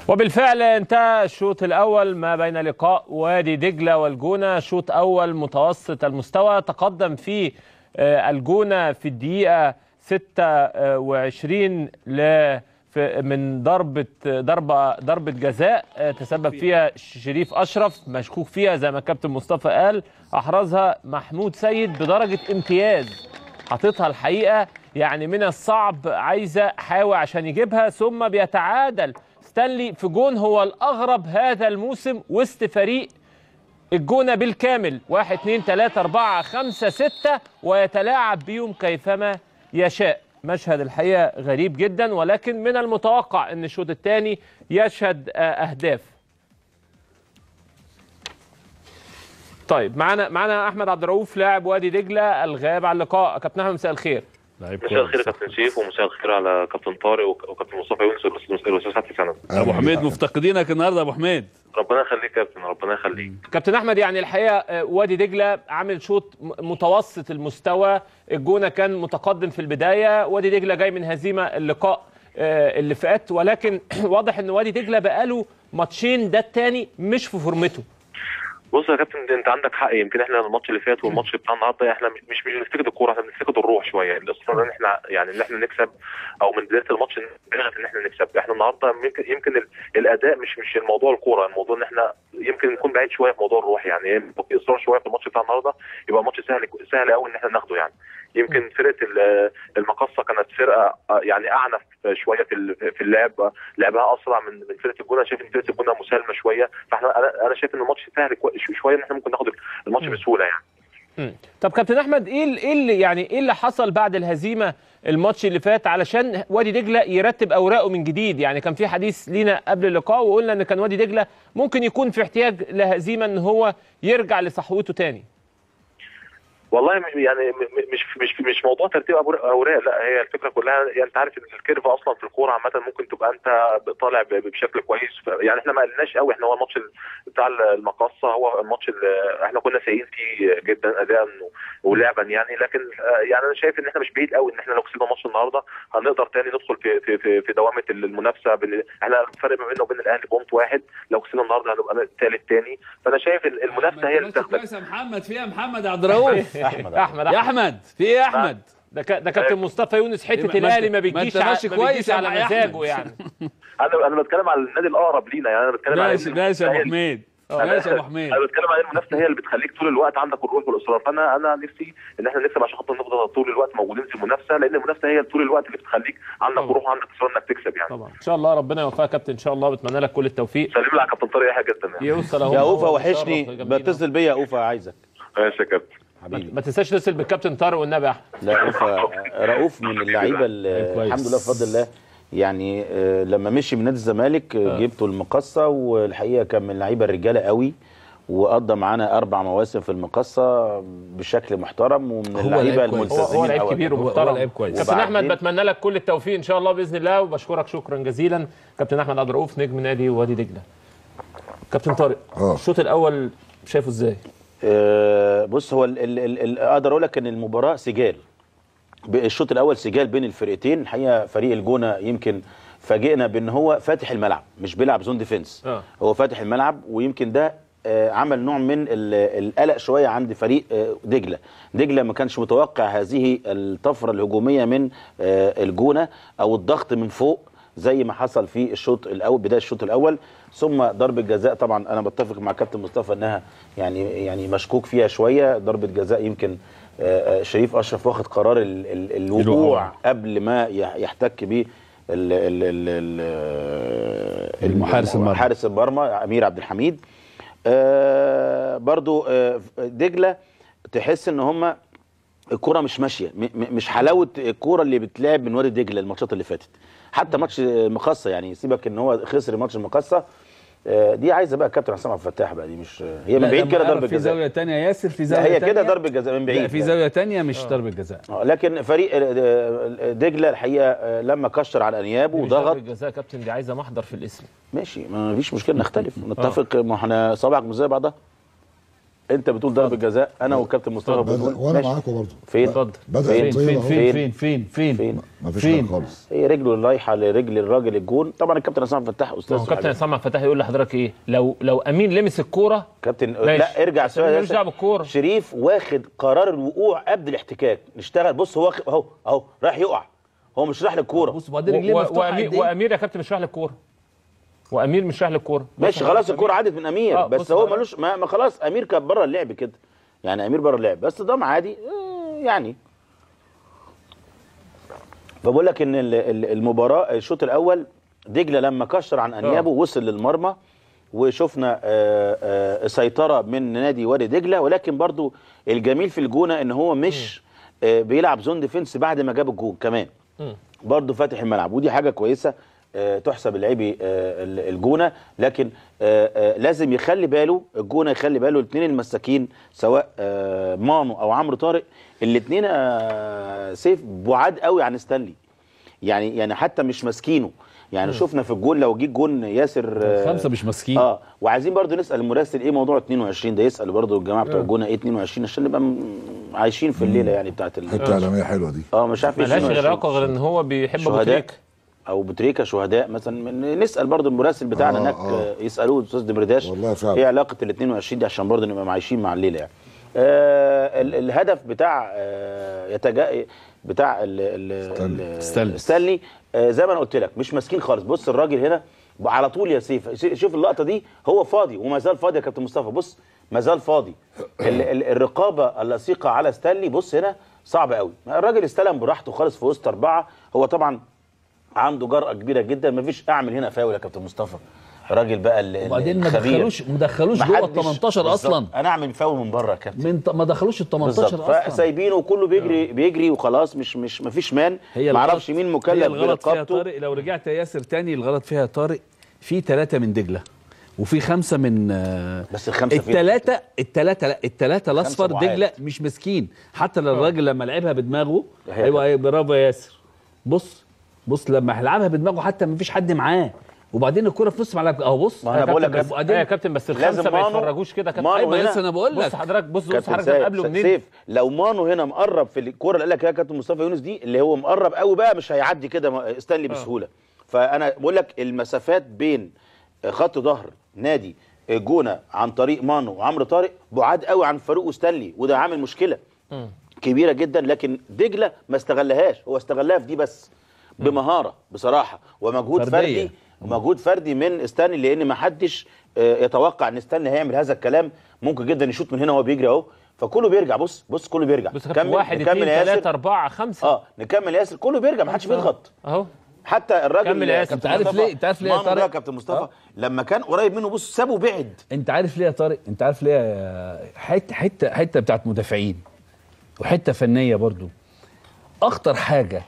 وبالفعل انتهى الشوط الاول ما بين لقاء وادي دجله والجونه شوط اول متوسط المستوى تقدم فيه آه، الجونه في الدقيقه 26 ل في- من ضربه ضربه ضربه جزاء آه، تسبب فيها شريف اشرف مشكوك فيها زي ما كابتن مصطفى قال احرزها محمود سيد بدرجه امتياز حاططها الحقيقه يعني من الصعب عايزه حاوي عشان يجيبها ثم بيتعادل ستانلي في جون هو الاغرب هذا الموسم وسط فريق الجونه بالكامل واحد اتنين تلاته اربعه خمسه سته ويتلاعب بيهم كيفما يشاء مشهد الحقيقه غريب جدا ولكن من المتوقع ان الشوط الثاني يشهد آه، اهداف طيب معانا معانا احمد عبد الرؤوف لاعب وادي دجله الغاب عن اللقاء كابتن احمد مساء الخير لعيب مساء الخير يا كويس كابتن سيف ومساء الخير على كابتن طارق وك- وكابتن مصطفى يونس والاستاذ الأستاذ حسن سند ابو حميد مفتقدينك النهارده يا ابو حميد ربنا يخليك يا كابتن ربنا يخليك كابتن احمد يعني الحقيقه آه، وادي دجله عامل شوط م- متوسط المستوى الجونه كان متقدم في البدايه وادي دجله جاي من هزيمه اللقاء آه، اللي فات ولكن واضح ان وادي دجله بقاله ماتشين ده الثاني مش في فورمته بص يا كابتن انت عندك حق يمكن احنا الماتش اللي فات والماتش بتاع النهارده احنا مش مش بنفتقد الكوره احنا بنفتقد الروح شويه الاصرار ان احنا يعني ان احنا نكسب او من بدايه الماتش نبالغ ان احنا نكسب احنا النهارده يمكن يمكن ال- الاداء مش مش الموضوع الكوره الموضوع ان احنا يمكن نكون بعيد شويه في موضوع الروح يعني يبقى في اصرار شويه في الماتش بتاع النهارده يبقى الماتش سهل سهل قوي ان احنا ناخده يعني يمكن فرقه ال- المقصه كانت فرقه آه، يعني اعنف شويه في ال- في اللعب لعبها اسرع من من فرقه الجونه شايف ان فرقه الجونه مسالمه شويه فاحنا انا انا شايف ان الماتش سهل كوي- شويه ان احنا ممكن ناخد الماتش مم. بسهوله يعني مم. طب كابتن احمد ايه ال- ايه اللي يعني ايه اللي حصل بعد الهزيمه الماتش اللي فات علشان وادي دجله يرتب اوراقه من جديد يعني كان في حديث لينا قبل اللقاء وقلنا ان كان وادي دجله ممكن يكون في احتياج لهزيمه ان هو يرجع لصحوته تاني والله م- يعني م- م- مش مش مش موضوع ترتيب أوراق- اوراق لا هي الفكره كلها يعني انت عارف ان الكيرف اصلا في الكوره عامه ممكن تبقى انت طالع ب- بشكل كويس ف- يعني احنا ما قلناش قوي احنا هو الماتش ال- بتاع المقصه هو الماتش اللي احنا كنا سيئين فيه جدا اداء و- ولعبا يعني لكن آه، يعني انا شايف ان احنا مش بعيد قوي ان احنا لو كسبنا ماتش النهارده هنقدر تاني ندخل في في في, في دوامه المنافسه بين احنا الفرق ما بيننا وبين الاهلي بونت واحد لو كسبنا النهارده هنبقى الثالث تاني فانا شايف ال- المنافسه هي اللي تاخدك كويس يا محمد في إيه يا محمد عبد الرؤوف احمد احمد يا احمد في ايه يا احمد ده ك- ده كابتن مصطفى يونس ما- حته ما الاهلي أنت- ما ما بيجيش أنت ع- ماشي ما كويس بيجيش يا على أحمد. مزاجه يعني انا انا بتكلم على النادي الاقرب لينا يعني انا بتكلم على ماشي إن ماشي يا ابو المنافسة هي- حميد ماشي يا ابو حميد انا بتكلم على المنافسه هي اللي بتخليك طول الوقت عندك الروح والاصرار فانا انا نفسي ان احنا نكسب عشان خاطر نفضل طول الوقت موجودين في المنافسه لان المنافسه هي طول الوقت اللي بتخليك عندك طبعا. روح وعندك اصرار انك تكسب يعني طبعا ان شاء الله ربنا يوفقك يا كابتن ان شاء الله بتمنى لك كل التوفيق سلم لي على كابتن طارق يحيى جدا يعني يوصل اهو يا اوفا هو وحشني مشرف جنبينا. بتصل بيا يا اوفا عايزك ماشي يا كابتن حبيبي ما تنساش تتصل بالكابتن طارق والنبي يا احمد لا اوفا رؤوف من اللعيبه اللي كويس. الحمد لله بفضل الله يعني آه، لما مشي من نادي الزمالك آه، جبته المقصه والحقيقه كان من اللعيبه الرجاله قوي وقضى معانا اربع مواسم في المقصه بشكل محترم ومن هو اللعيبه لعيب كويس. هو هو الملتزمين لعيب أوي. كبير هو- هو ومحترم لعيب كويس. كابتن وبعدين- احمد بتمنى لك كل التوفيق ان شاء الله باذن الله وبشكرك شكرا جزيلا كابتن احمد عبد الرؤوف نجم نادي وادي دجله كابتن طارق اه. الشوط الاول شايفه ازاي آه، بص هو ال- ال- ال- ال- اقدر اقول لك ان المباراه سجال ب- الشوط الاول سجال بين الفرقتين الحقيقه فريق الجونه يمكن فاجئنا بان هو فاتح الملعب مش بيلعب زون ديفنس آه. هو فاتح الملعب ويمكن ده آه، عمل نوع من ال- القلق شويه عند فريق آه، دجله دجله ما كانش متوقع هذه الطفره الهجوميه من آه، الجونه او الضغط من فوق زي ما حصل في الشوط الاول بدايه الشوط الاول ثم ضربه جزاء طبعا انا بتفق مع كابتن مصطفى انها يعني يعني مشكوك فيها شويه ضربه جزاء يمكن آه، آه، شريف اشرف واخد قرار ال- ال- الوقوع الوقوع. قبل ما يح- يحتك بيه ال- ال- ال- ال- المحارس المرمى. حارس المرمى امير عبد الحميد آه، برضو آه، دجله تحس ان هم الكرة مش ماشيه م- م- مش حلاوه الكرة اللي بتلعب من وادي دجله الماتشات اللي فاتت حتى ماتش المقصه يعني سيبك ان هو خسر ماتش المقصه آه، دي عايزه بقى كابتن حسام عبد الفتاح بقى دي مش هي من لا، بعيد لما كده يعرف ضربه في جزاء زاويه ثانيه ياسر في لا، زاويه هي كده تانية. ضربه جزاء من بعيد لا في يعني. زاويه ثانيه مش ضربه جزاء آه، لكن فريق آه، دجله الحقيقه آه، لما كشر على انيابه دي مش ضربة وضغط جزاء يا كابتن دي عايزه محضر في الاسم ماشي ما فيش مشكله نختلف نتفق ما احنا صوابعك مش زي بعضها انت بتقول ضربه جزاء انا والكابتن مصطفى بدأ بنقول وانا ماشي. معاكم برضه فين اتفضل بدأ فين؟ فين الطيب فين أهو. فين فين فين فين؟ ما فيش فين؟ حاجه خالص هي رجله اللي رايحه لرجل الراجل الجون طبعا الكابتن عصام فتاح ما استاذ هو في كابتن الحاجات. عصام عبد الفتاح يقول لحضرتك ايه لو لو امين لمس الكوره كابتن ماشي. لا ارجع بس شويه ملوش دعوه بالكوره شريف واخد قرار الوقوع قبل الاحتكاك نشتغل بص هو واخد- اهو اهو رايح يقع هو مش رايح للكوره بص وبعدين رجليه و- مفتوحه وامير قد إيه؟ وامير يا كابتن مش رايح للكوره وامير مش رايح للكوره ماشي بص خلاص أمير- الكوره عدت من امير آه، بس بص هو بقى. ملوش ما, ما خلاص امير كان بره اللعب كده يعني امير بره اللعب بس ده عادي آه، يعني فبقول لك ان ال- ال- المباراه الشوط الاول دجله لما كشر عن انيابه وصل للمرمى وشفنا آه، آه، سيطره من نادي وادي دجله ولكن برضو الجميل في الجونه ان هو مش آه، بيلعب زون ديفنس بعد ما جاب الجون كمان برضه فاتح الملعب ودي حاجه كويسه آه، تحسب لعيبي آه، ال- الجونه لكن آه، آه، لازم يخلي باله الجونه يخلي باله الاثنين المساكين سواء آه، مانو او عمرو طارق الاثنين سيف بعاد قوي عن ستانلي يعني يعني حتى مش ماسكينه يعني شفنا في الجول لو جه جون ياسر آه، خمسه مش ماسكين اه وعايزين برضو نسال المراسل ايه موضوع 22 ده يسال برضو الجماعه بتوع الجونه ايه 22 عشان نبقى م- عايشين في الليله يعني بتاعت ال... حته اعلاميه حلوه دي اه مش عارف ايه ملهاش غير 22. علاقه غير ان هو بيحب ابو شهداء تريكه او بتريكه شهداء مثلا من نسال برضو المراسل بتاعنا آه، هناك آه. آه. يسالوه الاستاذ دمرداش والله فعلا. ايه علاقه ال 22 دي عشان برضو نبقى عايشين مع الليله يعني آه ال- الهدف بتاع آه يتجا بتاع ال ال ستانلي. ال- ستانلي. ستانلي آه زي ما انا قلت لك مش ماسكين خالص بص الراجل هنا على طول يا سيف ش- شوف اللقطه دي هو فاضي وما زال فاضي يا كابتن مصطفى بص ما زال فاضي ال ال الرقابه اللصيقه على ستانلي بص هنا صعب قوي الراجل استلم براحته خالص في وسط اربعه هو طبعا عنده جرأة كبيرة جدا مفيش اعمل هنا فاول يا كابتن مصطفى راجل بقى ال- ال- وبعدين ما الخبير. دخلوش ما دخلوش جوه ال محدش- 18 بالظبط. اصلا انا اعمل فاول من بره يا كابتن من ط- ما دخلوش ال 18 بالظبط اصلا فسايبينه وكله بيجري بيجري وخلاص مش مش مفيش مان هي ما اعرفش الغلط- مين هي مكلف الغلط فيها برقابته طارق لو رجعت يا ياسر تاني الغلط فيها طارق في ثلاثة من دجلة وفي خمسة من آه، بس الخمسة فين؟ الثلاثة الثلاثة لا الثلاثة الاصفر بعاد. دجلة مش مسكين حتى لو الراجل لما لعبها بدماغه هي ايوه ايوه برافو يا ياسر بص بص لما هيلعبها بدماغه حتى ما فيش حد معاه وبعدين الكرة في نص ملعب اهو بص ما انا بقول لك بس بس- ايه يا كابتن بس لازم الخمسه ما مانو- يتفرجوش كده كابتن مانو أيوة، ايوه هنا- لسه انا بقول بص لك حضرتك بص بص كابتن حضرتك سيف- قبله منين سيف لو مانو هنا مقرب في الكوره اللي قال لك يا كابتن مصطفى يونس دي اللي هو مقرب قوي بقى مش هيعدي كده ما- ستانلي بسهوله فانا بقول لك المسافات بين خط ظهر نادي الجونه عن طريق مانو وعمرو طارق بعاد قوي عن فاروق وستانلي وده عامل مشكله كبيره جدا لكن دجله ما استغلهاش هو استغلها في دي بس بمهاره بصراحه ومجهود فردية. فردي ومجهود فردي من ستانلي لان ما حدش آه، يتوقع ان ستانلي هيعمل هذا الكلام ممكن جدا يشوط من هنا وهو بيجري اهو فكله بيرجع بص بص كله بيرجع بص يا كابتن واحد نكمل اثنين يا ياسر. ثلاثه اربعه خمسه اه نكمل يا ياسر كله بيرجع ما حدش بيضغط اهو حتى الراجل كمل يا ياسر. أنت عارف مصطفى ليه؟ أنت عارف ليه يا مانو ده طارق؟ يا كابتن مصطفى آه. لما كان قريب منه بص سابه بعد انت عارف ليه يا طارق انت عارف ليه يا- حته حته حته بتاعت مدافعين وحته فنيه برضو اخطر حاجه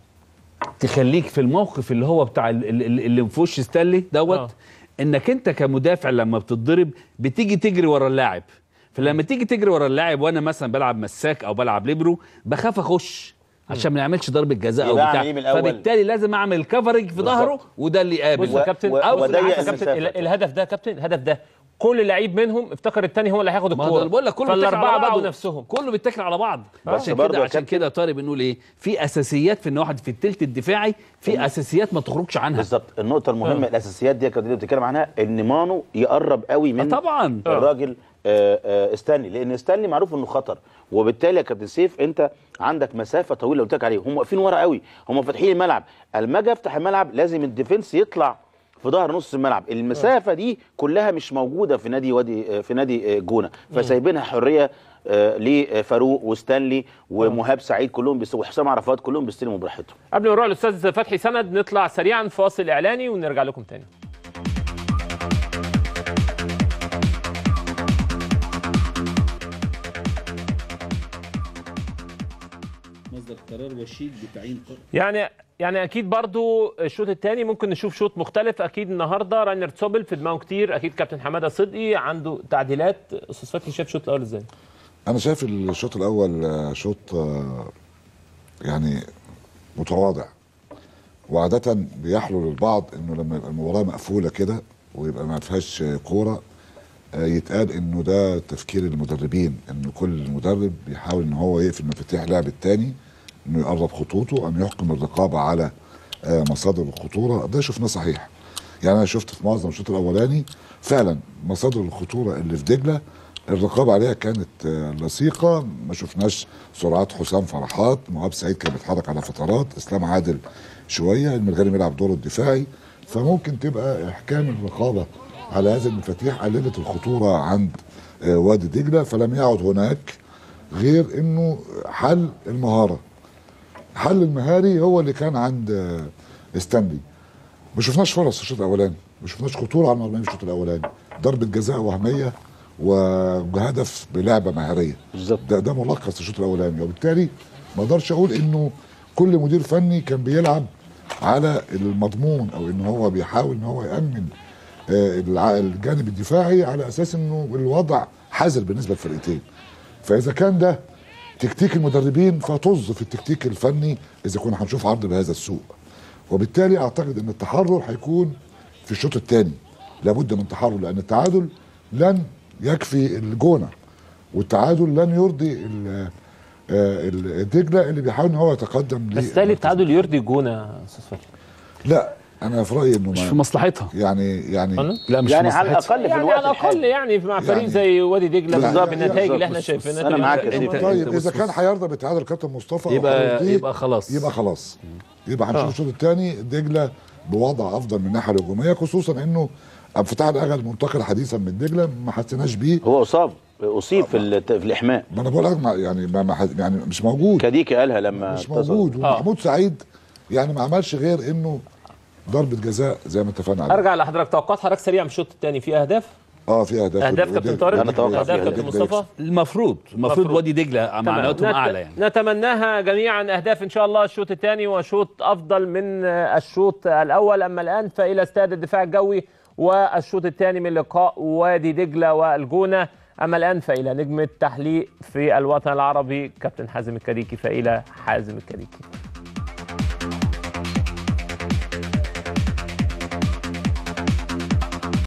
تخليك في الموقف اللي هو بتاع ال- ال- ال- اللي في وش ستانلي دوت آه. انك انت كمدافع لما بتتضرب بتيجي تجري ورا اللاعب فلما تيجي تجري ورا اللاعب وانا مثلا بلعب مساك او بلعب ليبرو بخاف اخش عشان ما يعملش ضربه جزاء او يبقى بتاع أعمل إيه من الأول؟ فبالتالي لازم اعمل كفرنج في ظهره وده اللي يقابل بص يا كابتن و- او وضيق بالعكس يا كابتن المسافة. ال- الهدف ده يا كابتن الهدف ده كل لعيب منهم افتكر الثاني هو اللي هياخد ما هو الكوره انا بقول لك كله بيتكل فالاربعه على باعوا بعضه نفسهم كله بيتكل على بعض بس عشان برضه كده يا عشان كابتن- كده يا طارق بنقول ايه في اساسيات في ان واحد في التلت الدفاعي في اساسيات ما تخرجش عنها بالظبط النقطه المهمه الاساسيات دي كانت بتتكلم عنها ان مانو يقرب قوي من آه طبعا الراجل آه، آه، ستانلي لان ستانلي معروف انه خطر وبالتالي يا كابتن سيف انت عندك مسافه طويله قلت لك عليه هم واقفين ورا قوي هم فاتحين الملعب اما اجي افتح الملعب لازم الديفنس يطلع في ظهر نص الملعب المسافه دي كلها مش موجوده في نادي وادي آه، في نادي آه، جونه فسايبينها حريه آه، لفاروق وستانلي ومهاب سعيد كلهم بيس- وحسام عرفات كلهم بيستلموا براحتهم قبل ما نروح للاستاذ فتحي سند نطلع سريعا فاصل اعلاني ونرجع لكم تاني مصدر قرار وشيك بتعيين يعني يعني اكيد برضو الشوط الثاني ممكن نشوف شوط مختلف اكيد النهارده راينر تسوبل في دماغه كتير اكيد كابتن حماده صدقي عنده تعديلات استاذ فتحي شاف الشوط الاول ازاي؟ انا شايف الشوط الاول آه، شوط آه، يعني متواضع وعادة بيحلو للبعض انه لما يبقى المباراة مقفولة كده ويبقى ما فيهاش كورة آه، يتقال انه ده تفكير المدربين انه كل مدرب بيحاول ان هو يقفل مفاتيح لعب التاني انه يقرب خطوطه ان يحكم الرقابه على آه، مصادر الخطوره ده شفناه صحيح يعني انا شفت في معظم الشوط الاولاني فعلا مصادر الخطوره اللي في دجله الرقابه عليها كانت آه، لصيقه ما شفناش سرعات حسام فرحات مهاب سعيد كان بيتحرك على فترات اسلام عادل شويه المرغني بيلعب دوره الدفاعي فممكن تبقى احكام الرقابه على هذه المفاتيح قللت الخطوره عند آه، وادي دجله فلم يعد هناك غير انه حل المهاره حل المهاري هو اللي كان عند آه، استانلي ما شفناش فرص الشوط الاولاني ما شفناش خطوره على المرمى في الشوط الاولاني ضربه جزاء وهميه وهدف بلعبه مهاريه بالظبط. ده ده ملخص الشوط الاولاني وبالتالي ما اقدرش اقول انه كل مدير فني كان بيلعب على المضمون او ان هو بيحاول ان هو يامن آه، الع- الجانب الدفاعي على اساس انه الوضع حذر بالنسبه للفرقتين فاذا كان ده تكتيك المدربين فطز في التكتيك الفني اذا كنا هنشوف عرض بهذا السوء وبالتالي اعتقد ان التحرر هيكون في الشوط الثاني لابد من تحرر لان التعادل لن يكفي الجونه والتعادل لن يرضي ال- آه، الدجله اللي بيحاول ان هو يتقدم بس ليه- تالي التعادل يرضي الجونه يا استاذ فتحي لا انا في رايي انه مش في ما مصلحتها يعني يعني قلنا؟ لا مش يعني في على مصلحتها الاقل في يعني الوقت على الاقل الحالي يعني مع فريق يعني- زي وادي دجله لا، بالظبط لا، بالنتائج اللي بالظبط. احنا بص- بص، شايفينها أنا معاك يا انت سيدي. انت طيب بص- اذا بص. كان هيرضى بتعادل كابتن مصطفى أو يبقى هيرضيه، يبقى خلاص يبقى خلاص يبقى هنشوف الشوط الثاني دجله بوضع افضل من الناحيه الهجوميه خصوصا انه ابو فتح الاغا المنتقل حديثا من دجله ما حسيناش بيه هو اصاب اصيب في, الت- في الاحماء ما انا بقول لك ما- يعني ما ما حد- يعني مش موجود كديكي قالها لما مش اتصل. موجود ومحمود سعيد يعني ما عملش غير انه ضربه جزاء زي ما اتفقنا عليه ارجع لحضرتك توقعات حضرتك سريع من الشوط الثاني في اهداف اه في اهداف اهداف ودي- كابتن طارق أنا أتوقع اهداف فيها كابتن دجلة مصطفى المفروض المفروض المفروض. وادي دجله تمام. معنوياتهم نت- اعلى يعني نتمناها جميعا اهداف ان شاء الله الشوط الثاني وشوط افضل من الشوط الاول اما الان فالى استاد الدفاع الجوي والشوط الثاني من لقاء وادي دجله والجونه اما الان فالى نجم التحليق في الوطن العربي كابتن حازم الكريكي فالى حازم الكريكي